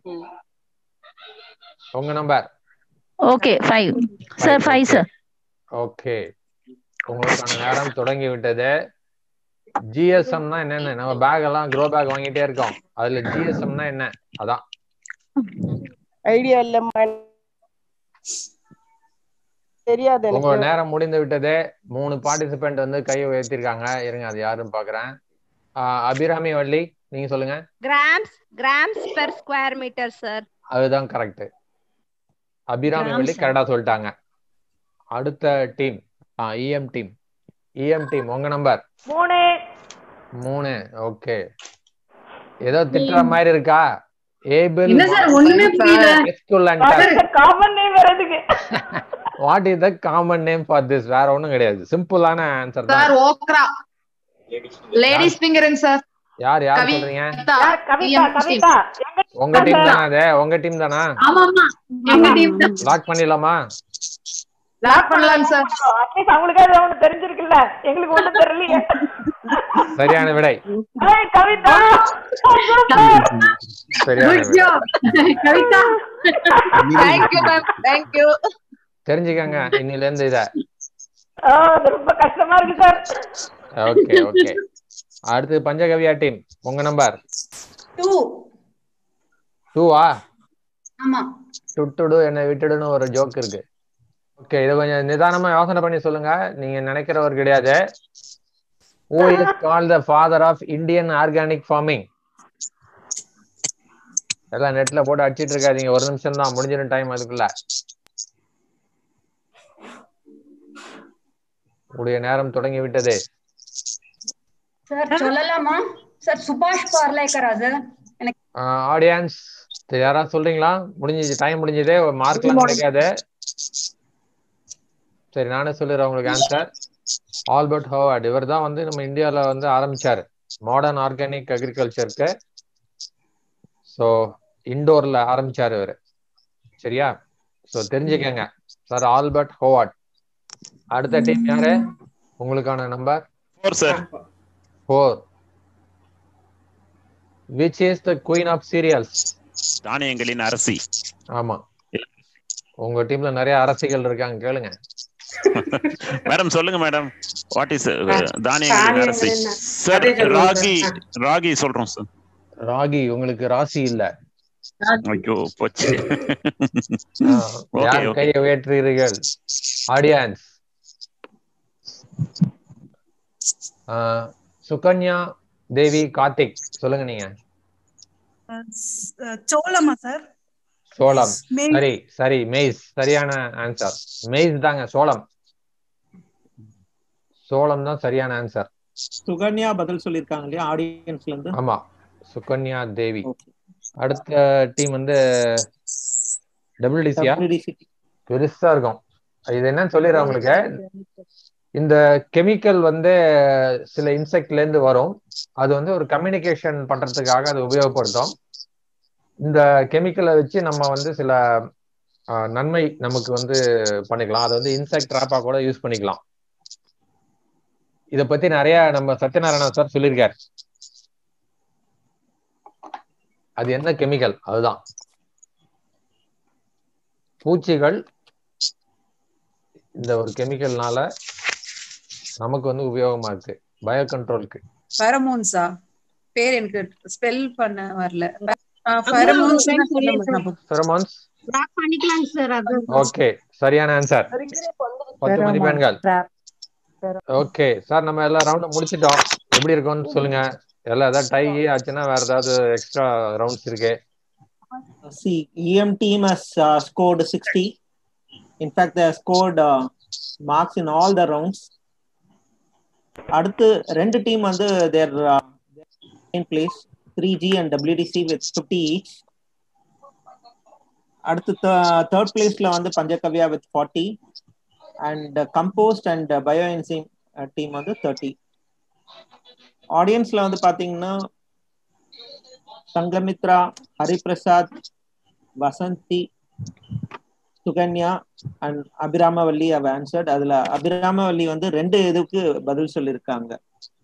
உங்க number okay five sir five sir okay உங்களுக்கான நேரம் தொடங்கி விட்டது ஜிஎஸ்எம்னா என்னன்னு நம்ம பேக் எல்லாம் க்ரோ பேக் வாங்கிட்டே இருக்கோம் அதுல ஜிஎஸ்எம்னா என்ன அதான் ஐடியா இல்லம்மா தெரியாது உங்க எனக்கு நேரம் முடிந்து விட்டது மூணு பார்ட்டிசிபென்ட் வந்து கையை உயர்த்திருக்காங்க இருங்க அது யாருன்னு பாக்குறேன் ஆஹ் அபிராமி வள்ளி நீங்க சொல்லுங்க grams grams per square metre sir அதுதான் கரெக்ட் அபிராமி Grams வள்ளி ஆ? கரெக்டா சொல்லிட்டாங்க அடுத்த team EM team EM team உங்க நம்பர் மூணு மூணு ஓகே ஏதோ திட்டுற மாதிரி இருக்கா ஏபிள் இல்ல sir, ஒண்ணுமே புரியல. காமன் நேம் வரதுக்கு what is the common name for this வேற ஒண்ணும் கிடையாது சிம்பிளான ஆன்சர் சார் தான் ஓக்ரா லேடிஸ் ஃபிங்கரிங் சார் யார் யார் கவி- சொல்றீங்க கவிதா கவிதா உங்க டீம் தானா அது உங்க டீம் தானா ஆமா ஆமா எங்க டீம் தான் லாக் பண்ணிடலாமா லாக் பண்ணலாம் சார் அட்லீஸ்ட் அவங்களுக்காவது ஒண்ணு தெரிஞ்சிருக்குல்ல எங்களுக்கு ஒண்ணும் தெரியலையே சரியான விடை ஏய், கவிதா சரியான குட் விடை job Kavitha thank you ma'am thank you தெரிஞ்சுக்கங்க இன்னில இருந்து இத ஆ, அது ரொம்ப கஷ்டமா இருக்கு சார் ஓகே ஓகே அடுத்து பஞ்சகவியா டீம் உங்க நம்பர் டூ டூவா ஆமா சுட்டுடு என்னை விட்டுடுன்னு ஒரு ஜோக் இருக்கு ஓகே இதை கொஞ்சம் நிதானமா யோசனை பண்ணி சொல்லுங்க நீங்க நினைக்கிறவர் கிடையாது who is called the father of indian organic farming எல்லாம் நெட்ல போட்டு அடிச்சிட்டு இருக்காதீங்க ஒரு நிமிஷம் தான் முடிஞ்சிடும் டைம் அதுக்குள்ள உடைய நேரம் தொடங்கி விட்டது சார் சொல்லலாமா சார் சுபாஷ் பார்லேக்கர் அது எனக்கு ஆடியன்ஸ் யாராவது சொல்றீங்களா முடிஞ்சிச்சு டைம் முடிஞ்சதே மார்க்லாம் கிடைக்காது சரி நானே சொல்லிடுறேன் உங்களுக்கு ஆன்சர் ஆல்பர்ட் ஹோவர்ட் இவர் தான் வந்து நம்ம இந்தியாவில் வந்து ஆரம்பிச்சாரு மாடர்ன் ஆர்கானிக் அக்ரிகல்ச்சருக்கு ஸோ இண்டோர்ல ஆரம்பிச்சாரு இவர் சரியா ஸோ தெரிஞ்சுக்கங்க சார் ஆல்பர்ட் ஹோவர்ட் அடுத்த டீம் யாரு உங்களுக்கான number four sir four which is the queen of cereals தானியங்களின் அரசி ஆமா உங்க டீம்ல நிறைய அரசிகள் இருக்காங்க கேளுங்க மேடம் சொல்லுங்க மேடம் வாட் இஸ் தானியங்களின் அரசி சார் அதே சொல்லுங்க ராகி sir. ராகி சொல்றோம் சார் ராகி உங்களுக்கு ராசி இல்ல ஐயோ போச்சு ஆ, ஓகே யார் ஓகே கையை உயர்த்துகிறீர்கள் ஆடியன்ஸ் சுகன்யா தேவி கார்த்திக் சொல்லுங்க நீங்க சோளமா சார் சோளம் Maize. சரி சரி மெய்ஸ் சரியான ஆன்சர் மெய்ஸ் தாங்க சோளம் சோளம் தான் சரியான ஆன்சர் சுகன்யா பதில் சொல்லிருக்காங்க இல்லையா ஆடியன்ஸ்ல இருந்து ஆமா சுகன்யா தேவி அடுத்த டீம் வந்து டபிள்யூடிசியா பெருசா இருக்கும் இது என்னன்னு சொல்லிடுறேன் உங்களுக்கு இந்த கெமிக்கல் வந்து சில இன்செக்ட்ல இருந்து வரும் அது வந்து ஒரு கம்யூனிகேஷன் பண்றதுக்காக அது உபயோகப்படுத்தும் இந்த கெமிக்கலை வச்சு நம்ம வந்து சில ஆஹ், நன்மை நமக்கு வந்து பண்ணிக்கலாம் அதை வந்து இன்செக்ட் ட்ராப்பா கூட யூஸ் பண்ணிக்கலாம் இத பத்தி நிறைய நம்ம சத்யநாராயண சார் சொல்லியிருக்காரு அது என்ன கெமிக்கல் அதுதான் பூச்சிகள் இந்த ஒரு கெமிக்கல்னால நமக்கு வந்து உபயோகமா இருக்கு பயோ கண்ட்ரோலுக்கு ஃபெரமோன்ஸா பேர் எனக்கு ஸ்பெல் பண்ண வரல ஃபெரமோன்ஸ் ஃபெரமான்ஸ் ட்ராப் பண்ணிக்கலாம் சார் அது ஓகே சரியான ஆன்சர் பத்து மதிப்பெண்கள் ஓகே சார் நம்ம எல்லா ரவுண்டும் முடிச்சிட்டோம் எப்படி இருக்கும்னு சொல்லுங்க எல்லாம் ஏதாவது டை ஆச்சுன்னா வேற ஏதாவது எக்ஸ்ட்ரா ரவுண்ட்ஸ் இருக்கு See, EM team has uh, scored 60. In fact, they have scored uh, marks in all the rounds. அடுத்து ரெண்டு டீம் வந்து there in place 3G and WDC with 50 each. அடுத்து தேர்ட் பிளேஸ்ல வந்து Panchagavya with 40 and compost and bioenzyme team வந்து 30 ஆடியன்ஸ்ல வந்து பாத்தீங்கன்னா சங்கமித்ரா ஹரிபிரசாத் வசந்தி சுகன்யா அண்ட் அபிராமவல்லி அவ ஆன்சர்ட் அதுல அபிராமவல்லி வந்து ரெண்டு இதுக்கு பதில் சொல்லியிருக்காங்க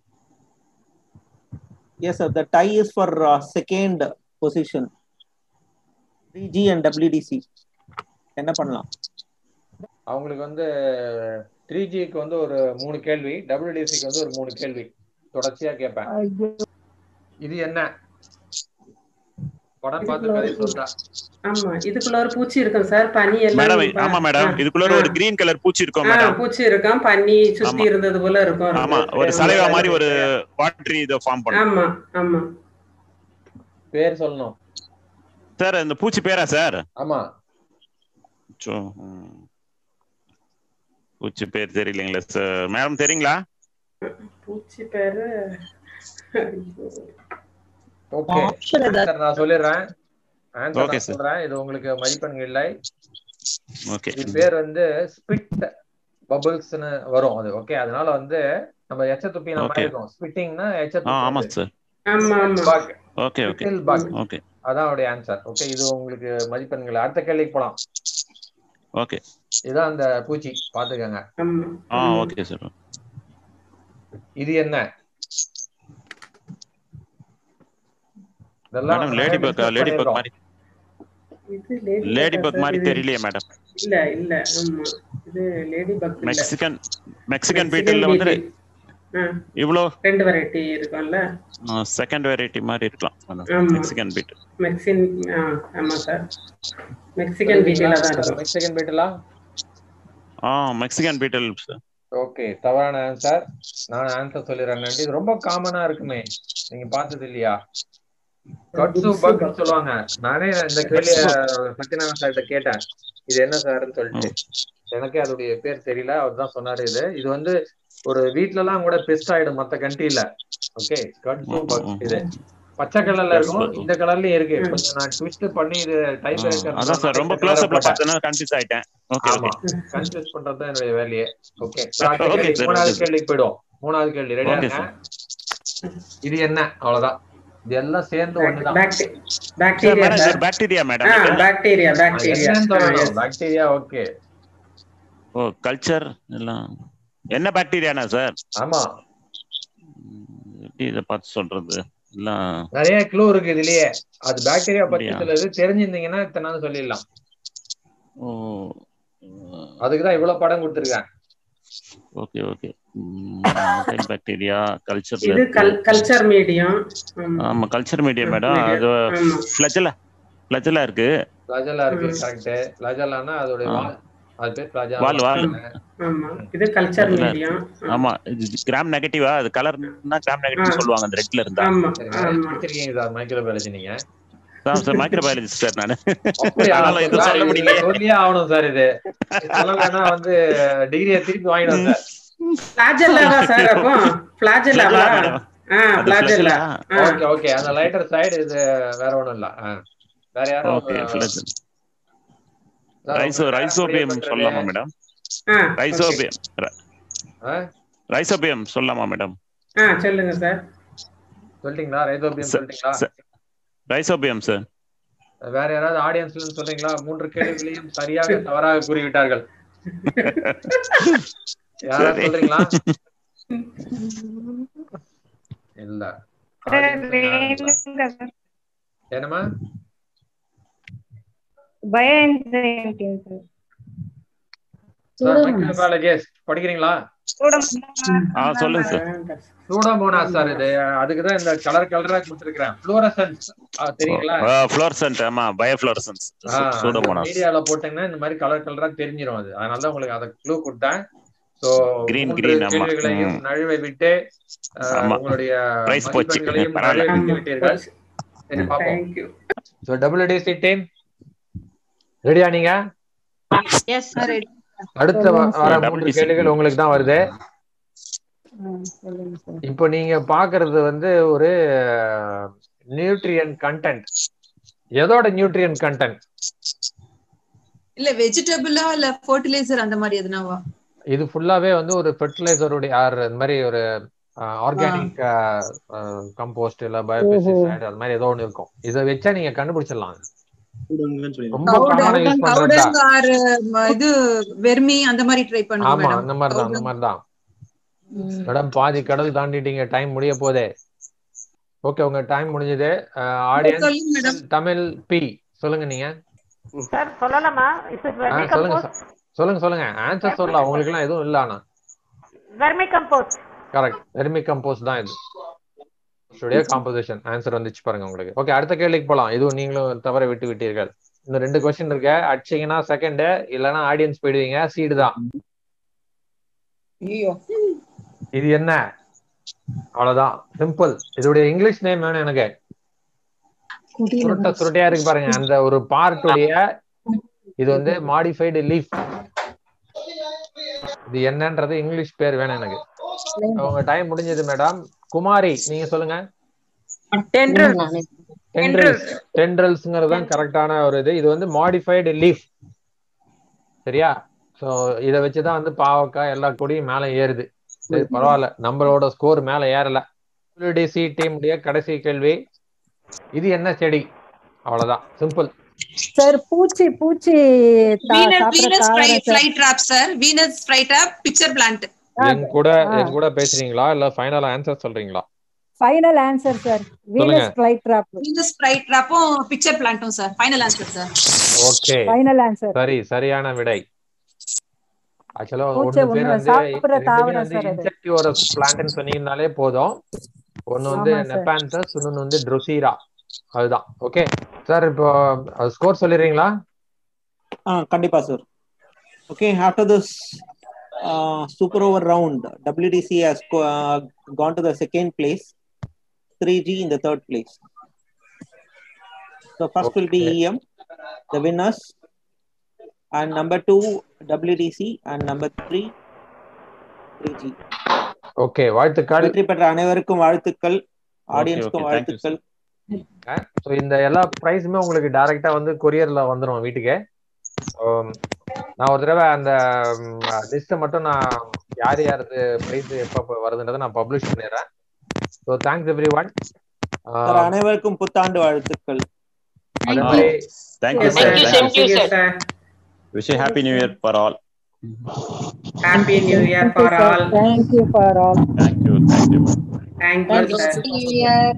yes the tie is for second position G and WDC என்ன பண்ணலாம் அவங்களுக்கு வந்து த்ரீ ஜிக்கு வந்து ஒரு மூணு கேள்வி டபிள்யூடிசிக்கு வந்து ஒரு மூணு கேள்வி தொடர்ச்சியா கேட்பேன் இது என்ன படம் பார்த்து கதை சொல்றா ஆமா இதுக்குள்ள ஒரு பூச்சி இருக்கும் சார் பனி மேடம் எல்லாம் ஆமா மேடம் இதுக்குள்ள ஒரு கிரீன் கலர் பூச்சி இருக்கும் ஆ, மேடம் பூச்சி இருக்கும் பனி சுத்தி ஆமா. இருந்தது போல இருக்கும் ஆமா ஒரு சலைவா மாதிரி ஒரு வாட்டரி இதை ஃபார்ம் பண்ணும் ஆமா ஆமா பேர் சொல்லணும் சார் இந்த பூச்சி பேரா சார் ஆமா சோ, ம். பூச்சி பேர் தெரியலங்களா சார் மேடம் தெரியுங்களா பூச்சி பேரு ஓகே Option ஏதாவது- ஆன்சர் நான் சொல்லிடுறேன் ஆன்சர் Okay, நான் sir. சொல்றேன் இது உங்களுக்கு மதிப்பெண் இல்லை ஓகே இது பேர் வந்து ஸ்பிட் பபிள்ஸ்னு வரும் அது ஓகே அதனால வந்து நம்ம எச்ச துப்பி நம்ம Okay. இருக்கும் ஸ்பிட்டிங்னா எச்ச ஆ ஆமா துப்பி சார் ஆமா ஆமா bug. Okay okay Spittle bug. Okay அதான் அவருடைய ஆன்சர் ஓகே இது உங்களுக்கு மதிப்பெண்கள் அடுத்த கேள்விக்கு போலாம் ஓகே இதான் அந்த பூச்சி பாத்துக்கங்க ஆமா ஆ ஓகே சார் இது என்ன இதெல்லாம் மேடம் நம்ம லேடி நிறைய பக் discuss லேடி பக் பண்ணிருக்கோம். மாதிரி இது லேடி லேடி பக் பக் மாதிரி இது- தெரியலையே மேடம் இல்ல இல்ல ஆமா இது லேடி பக் இல்ல மெக்சிகன் மெக்சிகன் பீட்டில் வந்து ஆ, இவ்வளோ ரெண்டு வெரைட்டி இருக்கும்ல செகண்ட் வெரைட்டி மாதிரி இருக்கலாம் ஆமா. மெக்சிகன் பீட் மெக்சின் ஆ, ஆமா சார் மெக்சிகன் பீட்டில தான் இருக்கும் மெக்சிகன் பீட்டலா ஆ மெக்சிகன் பீட்டல் சார் ஓகே தவறான ஆன்சர் நான் ஆன்சர் சொல்லிடுறேன் இது ரொம்ப காமனா இருக்குமே நீங்க பார்த்தது இல்லையா கட்சு பக் சொல்லுவாங்க நானே இந்த கேள்விய சத்யநாராயண சார்கிட்ட கேட்டேன் இது என்ன சார்னு சொல்லிட்டு எனக்கே அதோடைய பேர் தெரியல அவர் தான் சொன்னாரு இது இது வந்து ஒரு வீட்ல எல்லாம் கூட பெஸ்ட் ஆயிடும் மத்த கண்ட்ரில ஓகே கட்சு பக் இது பச்சை கலர்ல இருக்கும் இந்த கலர்லயும் இருக்கு கொஞ்சம் நான் ட்விஸ்ட் பண்ணி இது டைப் அதான் சார் ரொம்ப க்ளோஸ் அப்ல பார்த்தேன்னா கன்ஃபியூஸ் ஆயிட்டேன் ஓகே ஆமா ஓகே கன்ஃபியூஸ் பண்றது தான் என்னுடைய வேலையே ஓகே Okay, sir, மூணாவது okay, sir. கேள்விக்கு போயிடுவோம் மூணாவது கேள்வி ரெடியா Okay, இருங்க இது என்ன அவ்வளவுதான் இது எல்லாம் சேர்ந்து ஒண்ணுதான் சார் மேடம் இது பாக்டீரியா மேடம் பாக்டீரியா என்னன்னு சொல்லணும் பாக்டீரியா ஓகே ஓ கல்ச்சர் எல்லாம் என்ன பாக்டீரியானா சார் ஆமா எப்படி இதை பார்த்து சொல்றது எல்லாம் நிறைய க்ளூ இருக்கு இதுலயே அது பாக்டீரியா அப்படியா? பத்தி சிலது தெரிஞ்சிருந்தீங்கன்னா இத்தனை நாள் சொல்லிடலாம் ஓ அதுக்கு தான் இவ்வளவு படம் கொடுத்துருக்கேன் ஓகே ஓகே பாக்டீரியா கல்ச்சர் இது கல்ச்சர் மீடியம் ஆமா கல்ச்சர் மீடியா மேடம் அது ஆமா. ஃபிளஜலா ஃபிளஜலா இருக்கு பிளாஜலா இருக்கு கரெக்ட் பிளாஜலானா அதோட வால் அது பேர் பிளாஜா வால் வால் ஆமா இது கல்ச்சர் அதுல மீடியம் ஆமா இது கிராம் நெகட்டிவா அது கலர்னா கிராம் நெகட்டிவ் ஆ. சொல்லுவாங்க அந்த ரெட்ல இருந்தா ஆமா படிச்சிருக்கீங்க சார் மைக்ரோபயாலஜி நீங்க தான் சார் மைக்ரோபயாலஜி சார் நானு அப்படியா? அதனால எதுவும் சொல்ல இது முடியல சொல்லியே ஆகணும் சார் இது சொல்லலைன்னா வந்து டிகிரியை திருப்பி வாங்கிடும் சார் பிளாஜெல்லாவா சார் அப்போ பிளாஜெல்லாவா Flagella, madam. ஆ அது பிளாஜெல்லா flagella. ஓகே ஓகே அந்த லைட்டர் சைடு இது வேற ஒண்ணும் இல்ல ஆ. வேற யாரும் ஓகே ஃபிளஜல் சார், ரைசோ உங்க ரைசோபியம் பண்றது? சொல்லலாமா மேடம் ஆ ரைசோபியம் ஆ? ரைசோபியம் சொல்லலாமா மேடம் ஆ சொல்லுங்க சார் சொல்லிட்டீங்களா ரைசோபியம் சொல்லிட்டீங்களா ரைசோபியம் சார் வேற யாராவது ஆடியன்ஸ்ல சொல்றீங்களா மூன்று கேள்விகளையும் சரியாக தவறாக கூறிவிட்டார்கள் யாராவது சரி. சொல்றீங்களா இல்ல என்னமா சார் மைக்ரோபயாலஜிஸ்ட் படிக்கிறீங்களா ஆ சொல்லுங்க சார் சூடோமோனாஸ் சார் இது அதுக்கு தான் இந்த கலர் கலரா கொடுத்துருக்கேன் ஃப்ளோரசன்ஸ் தெரியுங்களா ஃப்ளோரசன்ட் ஆமா பயோஃப்ளோரசன்ஸ் சூடோமோனாஸ் மீடியால போட்டீங்கன்னா இந்த மாதிரி கலர் கலரா தெரிஞ்சிரும் அது அதனால தான் உங்களுக்கு அதை க்ளூ கொடுத்தேன் சோ Green, மூன்று green, ஆமா. கேள்விகளையும் ம். நழுவை விட்டு அஹ், ஆமா. உங்களுடைய Price போச்சு. மதிப்பெண்களையும் பரவாயில்ல. நழுவை விட்டு விட்டீர்கள் சரி பாப்போம் தேங்க்யூ சோ டபிள்யூடிசி டீம் ரெடியா நீங்க எஸ் சார் அடுத்த வ- வர மூன்று WDC. கேள்விகள் உங்களுக்கு தான் வருது சொல்லுங்க சார் இப்போ நீங்க பாக்குறது வந்து ஒரு நியூட்ரியன் கண்டென்ட் எதோட நியூட்ரியன் கண்டென்ட் இல்ல வெஜிடபிளா இல்ல ஃபர்டிலைசர் அந்த மாதிரி எதுனாவா இது ஃபுல்லாவே வந்து ஒரு ஃபெர்டிலைசருடைய ஆர் இந்த மாதிரி ஒரு ஆர்கானிக் கம்போஸ்ட் இல்ல பயோபெஸ்டிசைட் அது மாதிரி ஏதோ ஒன்று இருக்கும் இதை வச்சா நீங்க கண்டுபிடிச்சிடலாம் ரொம்ப காமனா யூஸ் பண்றதா பவுடர் ஆர் இது வெர்மி அந்த மாதிரி ட்ரை பண்ணுங்க ஆமா மேடம் அந்த மாதிரி தான் அந்த மாதிரி தான் மேடம் பாதி கடல் தாண்டிட்டீங்க டைம் முடிய போதே ஓகே உங்க டைம் முடிஞ்சது சொல்லுங்க ஆடியன்ஸ் மேடம் தமிழ் பி சொல்லுங்க நீங்க சார் சொல்லலாமா இஸ் இட் ஆ, வெர்மி சொல்லுங்க கம்போஸ்ட் சொ- சொல்லுங்க சொல்லுங்க ஆன்சர் சொல்லலாம் உங்களுக்கு எல்லாம் எதுவும் இல்ல ஆனா vermicompost correct vermicompost தான் இது ஸ்டுடியோ காம்போசிஷன் ஆன்சர் வந்துச்சு பாருங்க உங்களுக்கு ஓகே அடுத்த கேள்விக்கு போலாம் இதுவும் நீங்களும் தவற விட்டு விட்டீர்கள் இன்னும் ரெண்டு கொஸ்டின் இருக்கு அடிச்சீங்கன்னா செகண்ட் இல்லைன்னா ஆடியன்ஸ் போயிடுவீங்க சீடு தான் ஐயோ இது என்ன அவ்வளவுதான் சிம்பிள் இதோடைய இங்கிலீஷ் நேம் வேணும் எனக்கு சுருட்ட சுருட்டையா இருக்கு பாருங்க அந்த ஒரு பார்ட்டுடைய இது வந்து மாடிஃபைடு லீஃப் இது என்னன்றது இங்கிலீஷ் பேர் வேணும் எனக்கு உங்க டைம் முடிஞ்சது மேடம் குமாரி நீங்க சொல்லுங்க டென்ட்ரல்ஸ் டென்ட்ரல்ஸ்ங்கிறது தான் கரெக்டான ஒரு இது இது வந்து மாடிஃபைடு லீஃப் சரியா சோ இத வச்சுதான் வந்து பாவக்காய் எல்லா கொடியும் மேல ஏறுது சரி பரவாயில்ல நம்மளோட ஸ்கோர் மேல ஏறல சி டீம் உடைய கடைசி கேள்வி இது என்ன செடி அவ்வளவுதான் சிம்பிள் சார் பூச்சி பூச்சி தா- வீனஸ் சாப்பிடுற வீனஸ் தாவரம் sir fly trap sir Venus fly trap pitcher plant என் கூட என் கூட பேசுறீங்களா இல்ல ஃபைனல் ஆன்சர் சொல்றீங்களா ஃபைனல் ஆன்சர் சார் சொல்லுங்க. Venus flight trap Venus fly ட்ராப்பும் பிக்சர் பிளான்ட்டும் sir final answer sir okay final answer சரி சரியான விடை ஆக்சுவலா பூச்சை ஒண்ணு பேர் ஒண்ணு வந்து சாப்பிடுற ரெண்டுமே தாவரம் வந்து சார் அது இன்செக்டிவோரஸ் பிளான்ட்னு சொன்னீங்கனாலே போதும் ஒன்னு வந்து ஆமா சார் நெப்பாந்தஸ் இன்னொன்னு வந்து ட்ரொசீரா அதுதான் ஓகே சார் இப்போ ஸ்கோர் சொல்லிடுறீங்களா ஆ கண்டிப்பா sir okay after this super over round WDC has go- uh, gone to the second place 3G in the third place So first will be EM, the winners, and number two WDC, and number three 3G. Okay வாழ்த்துக்கள் வெற்றி பெற்ற அனைவருக்கும் வாழ்த்துக்கள் okay, ஆடியன்ஸ்க்கும் thank you, வாழ்த்துக்கள் so இந்த எல்லா ப்ரைஸுமே உங்களுக்கு டைரக்டா வந்து கொரியர்ல வந்துடும் வீட்டுக்கு So, நான் ஒரு தடவை அந்த லிஸ்ட்டை மட்டும் நான் யார் யாருக்கு ப்ரைஸ் எப்போ வருதுன்றதை நான் பப்ளிஷ் பண்ணிடுறேன் so thanks everyone sir அனைவருக்கும் புத்தாண்டு வாழ்த்துக்கள் அதே மாதிரி Thank you, Thank you, sir. same to you, sir. Wish you happy new year for all. Happy New Year for all. Thank you for all. Thank you, thank you. Thank you, sir. New Year.